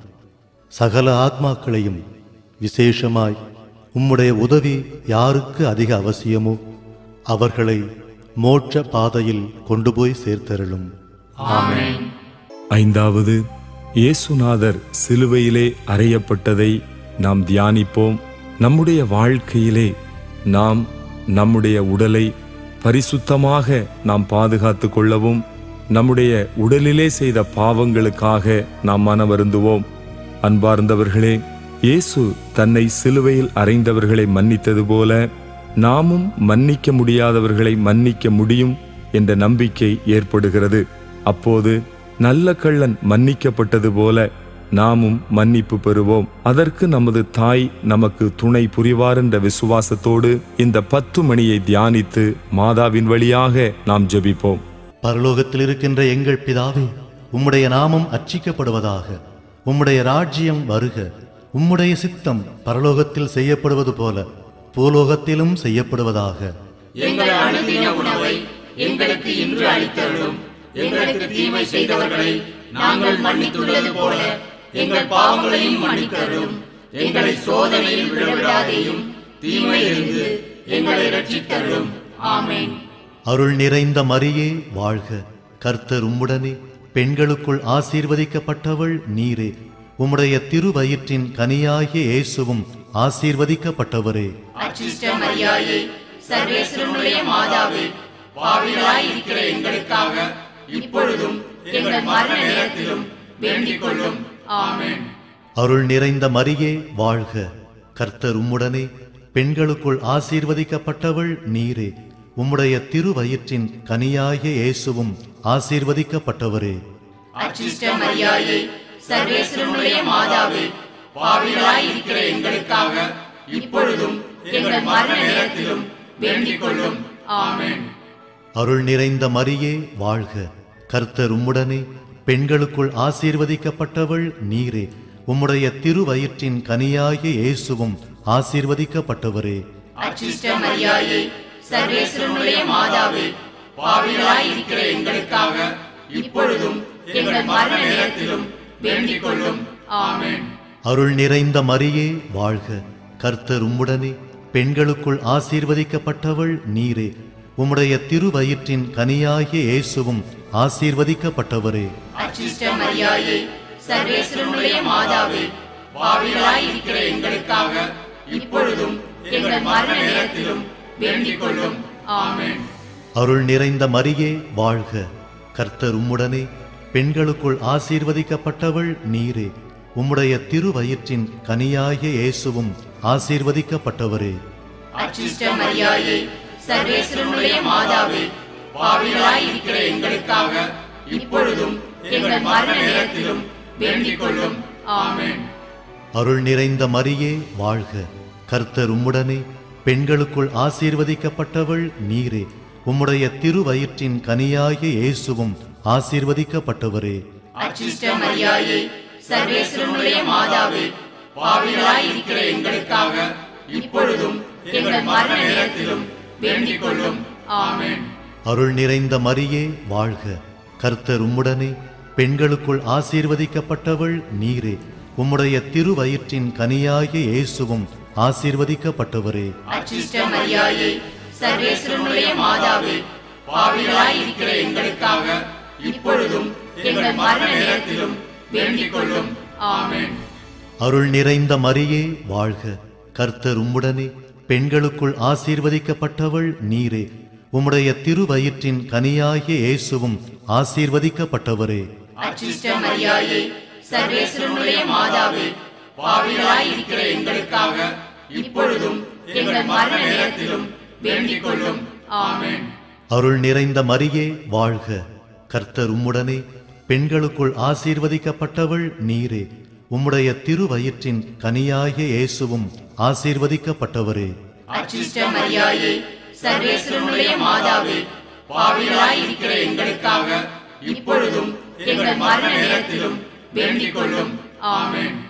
சகல ஆத்மாக்களையும் விசேஷமாய் உம்முடைய உதவி யாருக்கு அதிக அவசியமோ அவர்களை மோட்ச பாதையில் கொண்டு போய் சேர்த்தருளும் ஆமென் ஐந்தாவது இயேசுநாதர் சிலுவையிலே அறையப்பட்டதை நாம் தியானிப்போம் நம்முடைய வாழ்க்கையிலே நாம் நம்முடைய உடலை பரிசுத்தமாக நாம் பாதுகாத்து கொள்ளவும் நம்முடைய உடலிலே செய்த பாவங்களுக்காக நாம் மனவருந்துவோம் அன்பார்ந்தவர்களே இயேசு தன்னை சிலுவையில் அறைந்தவர்களை மன்னித்தது போல நாமும் மன்னிக்க முடியாதவர்களை மன்னிக்க முடியும் என்ற நம்பிக்கை ஏற்படுகிறது அப்போது நல்ல கள்ளன் மன்னிக்கப்பட்டது போல நாமும் மன்னிப்பு பெறுவோம் அதற்கு நமது தாய் நமக்கு துணை புரிவார் என்ற விசுவாசத்தோடு இந்த பத்து மணியை தியானித்து மாதாவின் வழியாக நாம் ஜெபிப்போம் பரலோகத்தில் இருக்கின்ற எங்கள் பிதாவே உம்முடைய நாமம் அர்ச்சிக்கப்படுவதாக உம்முடைய ராஜ்யம் வருக உம்முடைய சித்தம் பரலோகத்தில் செய்யப்படுவது போல பூலோகத்திலும் செய்யப்படுவதாக எங்கள் அனுதின உணவை எங்களுக்கு இன்று அளித்தருளும் எங்களுக்கு தீமை செய்தவர்களை நாங்கள் மன்னித்துள்ளது போல எங்கள் பாவங்களையும் மன்னித்தருளும் எங்களை சோதனையில் விழவிடாதேயும் தீமையிலிருந்து எங்களை ரட்சித்தருளும் ஆமென் அருள் நிறைந்த மரியே வாழ்க கர்த்தர் உம்முடனே பெண்களுக்குள் ஆசீர்வதிக்கப்பட்டவள் நீரே உம்முடைய திருவயிற்றின் கனியாகிய இயேசுவும் ஆசீர்வதிக்கப்பட்டவரே அச்சிஷ்ட மரியாயே சர்வேஸ்வரனுடைய மாதாவே பாவிகளாய் இருக்கிற எங்களுக்காக இப்பொழுதும் எங்கள் மரண நேரத்திலும் வேண்டிக் கொள்ளும் ஆமென் அருள் நிறைந்த மரியே வாழ்க கர்த்தர் உம்முடனே பெண்களுக்குள் ஆசீர்வதிக்கப்பட்டவள் நீரே உம்முடைய திருவயிற்றின் கனியாகிய இயேசுவும் ஆசீர்வதிக்கப்பட்டவரே அச்சிஷ்ட மரியாயே சர்வேஸ்வரனுடைய மாதாவே பாவிகளாய் இருக்கிற எங்களுக்காக இப்பொழுதும் எங்கள் மரண நேரத்திலும் வேண்டிக் கொள்ளும் ஆமென் அருள் நிறைந்த மரியே வாழ்க கர்த்தர் உம்முடனே பெண்களுக்குள் ஆசீர்வதிக்கப்பட்டவள் நீரே உம்முடைய திருவயிற்றின் கனியாகிய இயேசுவும் ஆசீர்வதிக்கப்பட்டவரே அச்சிஷ்ட மரியாயே சர்வேஸ்வரனுடைய மாதாவே பாவிகளாய் இருக்கிற எங்களுக்காக இப்பொழுதும் எங்கள் மரண நேரத்திலும் வேண்டிக் கொள்ளும் ஆமென் அருள் நிறைந்த மரியே வாழ்க கர்த்தர் உம்முடனே பெண்களுக்குள் ஆசீர்வதிக்கப்பட்டவள் நீரே உம்முடைய திருவயிற்றின் கனியாகிய இயேசுவும் ஆசீர்வதிக்கப்பட்டவரே அச்சிஷ்ட மரியாயே சர்வேஸ்வரனுடைய மாதாவே பாவிகளாய் இருக்கிற எங்களுக்காக இப்பொழுதும் எங்கள் மரண நேரத்திலும் வேண்டிக் கொள்ளும் ஆமென் அருள் நிறைந்த மரியே வாழ்க கர்த்தர் உம்முடனே பெண்களுக்குள் ஆசீர்வதிக்கப்பட்டவள் நீரே உம்முடைய திருவயிற்றின் கனியாகிய இயேசுவும் ஆசீர்வதிக்கப்பட்டவரே அச்சிஷ்ட மரியாயே சர்வேஸ்வரனுடைய மாதாவே பாவிகளாய் இருக்கிற எங்களுக்காக இப்பொழுதும் எங்கள் மரண நேரத்திலும் வேண்டிக் கொள்ளும் ஆமென் அருள் நிறைந்த மரியே வாழ்க கர்த்தர் உம்முடனே பெண்களுக்குள் ஆசீர்வதிக்கப்பட்டவள் நீரே உம்முடைய திருவயிற்றின் கனியாகிய இயேசுவும் ஆசீர்வதிக்கப்பட்டவரே அச்சிஷ்ட மரியாயே சர்வேஸ்வரனுடைய மாதாவே பாவிகளாய் இருக்கிற எங்களுக்காக இப்பொழுதும் எங்கள் மரண நேரத்திலும் வேண்டிக் கொள்ளும் ஆமென் அருள் நிறைந்த மரியே வாழ்க கர்த்தர் உம்முடனே பெண்களுக்குள் ஆசீர்வதிக்கப்பட்டவள் நீரே உம்முடைய திருவயிற்றின் கனியாகிய இயேசுவும் ஆசீர்வதிக்கப்பட்டவரே அச்சிஷ்ட மரியாயே சர்வேஸ்வரனுடைய மாதாவே பாவிகளாய் இருக்கிற எங்களுக்காக இப்பொழுதும் எங்கள் மரண நேரத்திலும் வேண்டிக் கொள்ளும் ஆமென் அருள் நிறைந்த மரியே வாழ்க கர்த்தர் உம்முடனே பெண்களுக்குள் ஆசீர்வதிக்கப்பட்டவள் நீரே உம்முடைய திருவயிற்றின் கனியாகிய இயேசுவும் ஆசீர்வதிக்கப்பட்டவரே அச்சிஷ்ட மரியாயே சர்வேஸ்வரனுடைய மாதாவே பாவிகளாய் இருக்கிற எங்களுக்காக இப்பொழுதும் எங்கள் மரண நேரத்திலும் வேண்டிக் கொள்ளும் ஆமென் அருள் நிறைந்த மரியே வாழ்க கர்த்தர் உம்முடனே பெண்களுக்குள் ஆசீர்வதிக்கப்பட்டவள் நீரே உம்முடைய திருவயிற்றின் கனியாகிய இயேசுவும் ஆசீர்வதிக்கப்பட்டவரே அச்சிஷ்ட மரியாயே சர்வேஸ்வரனுடைய மாதாவே பாவிகளாய் இருக்கிற எங்களுக்காக இப்பொழுதும் எங்கள் மரண நேரத்திலும் வேண்டிக் கொள்ளும் ஆமென்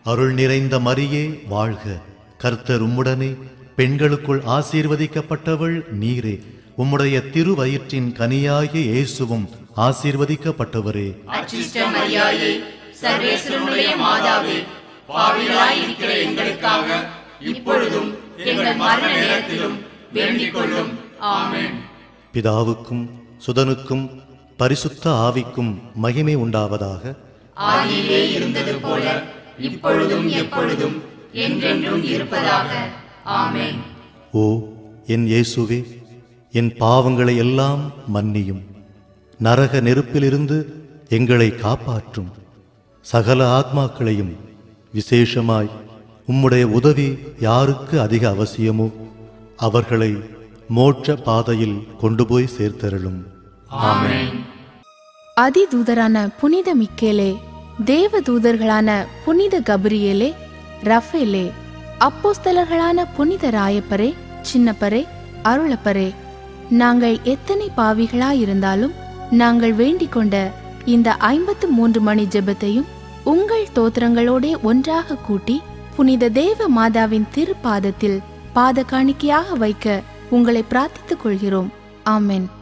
அருள் நிறைந்த மரியே வாழ்க கர்த்தர் உம்முடனே பெண்களுக்குள் ஆசீர்வதிக்கப்பட்டவள் நீரே உம்முடைய திருவயிற்றின் கனியாகிய இயேசுவும் ஆசீர்வதிக்கப்பட்டவரே அச்சிஷ்ட மரியாயே சர்வேஸ்வரனுடைய மாதாவே பாவிகளாய் இருக்கிற எங்களுக்காக இப்பொழுதும் எங்கள் மரண நேரத்திலும் வேண்டிக் கொள்ளும் ஆமென் பிதாவுக்கும் சுதனுக்கும் பரிசுத்த ஆவிக்கும் மகிமை உண்டாவதாக ஆதியிலே இருந்தது போல இப்பொழுதும் எப்பொழுதும் என்றென்றும் இருப்பதாக ஆமென் ஓ என் இயேசுவே என் பாவங்களை எல்லாம் மன்னியும் நரக நெருப்பிலிருந்து எங்களை காப்பாற்றும் சகல ஆத்மாக்களையும் விசேஷமாய் உம்முடைய உதவி யாருக்கு அதிக அவசியமோ அவர்களை மோட்ச பாதையில் கொண்டு போய் சேர்த்தருளும் ஆமென் அதிதூதரான புனித மிக்கேலே தேவ தூதர்களான புனித கபிரியேலே ரஃபேலே அப்போஸ்தலர்களான புனித ராயப்பரே சின்னப்பரே அருளப்பரே நாங்கள் எத்தனை பாவிகளாயிருந்தாலும் நாங்கள் வேண்டிக் கொண்ட இந்த ஐம்பத்து மூன்று மணி ஜெபத்தையும் உங்கள் தோத்திரங்களோடே ஒன்றாக கூட்டி புனித தேவ மாதாவின் திருப்பாதத்தில் பாத காணிக்கையாக வைக்க உங்களை பிரார்த்தித்துக் கொள்கிறோம் ஆமென்